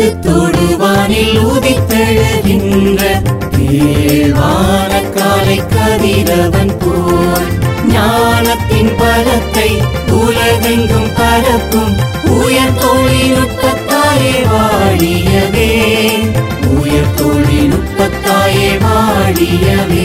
தொடுவானில் உதித்தெழுகின்ற கீழ்வான காலை கதிரவன் போல் ஞானத்தின் பலத்தை உலகெங்கும் பரப்பும் உயர் தொழில்நுட்பத்தாயே வாழியவே உயர் தொழில்நுட்பத்தாயே வாழியவே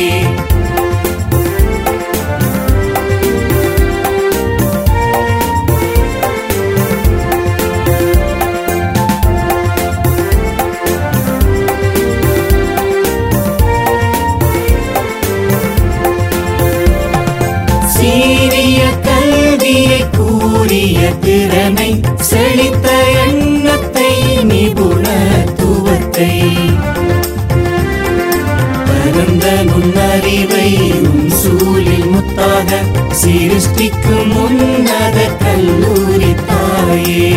சீரிய கல்வியை கூறிய திறனை செழித்த எண்ணத்தை நிபுணத்துவத்தை பரந்த நுண்ணறிவை உன் சூழில் முத்தாக சிருஷ்டிக்கும் உன்னத கல்லூரி தாயே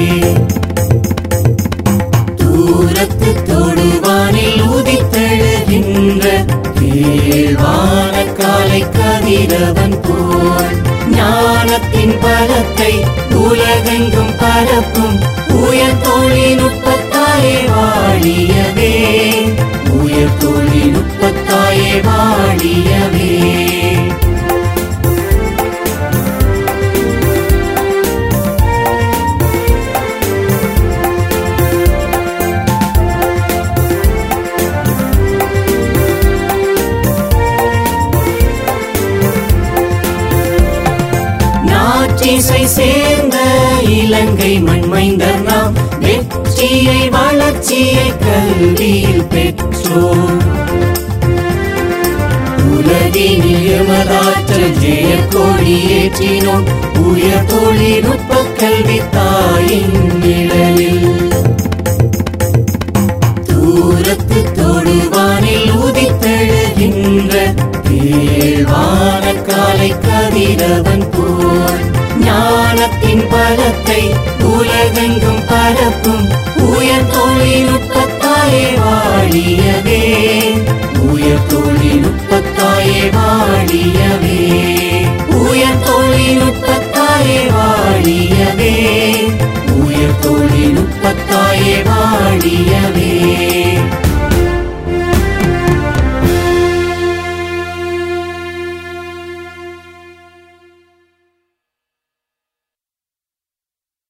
தூரத்து தொடுவானில் உதித்தெழுகின்ற கீழ்வான காலை கதிரவன் போல் ஞானத்தின் பலத்தை உலகெங்கும் பரப்பும் உயர் தொழில்நுட்பத்தாயே வாழியவே உயர் தொழில்நுட்பத்தாயே வாழியவே நாற்றிசை சேர்ந்த இலங்கை மண்மைந்தர் நாம் வெற்றியை வளர்ச்சியை கல்வியில் பெற்றோம் உலகினில் எமதாற்றல் ஜெய கொடி ஏற்றினோம் உயர் தொழில்நுட்ப கல்வி தாயின் நிழலில் தூரத்து தொடுவானில் உதித்தெழுகின்ற கீழ்வான காலை கதிரவன் போல் ஞானத்தின் பலத்தை உலகெங்கும் பரப்பும் உயர் தொழில்நுட்பத்தாயே வாழியவே உயர் தொழில்நுட்பத்தாயே வாழியவே உயர் தொழில்நுட்பத்தாயே வாழியவே உயர் தொழில்நுட்பத்தாயே வாழியவே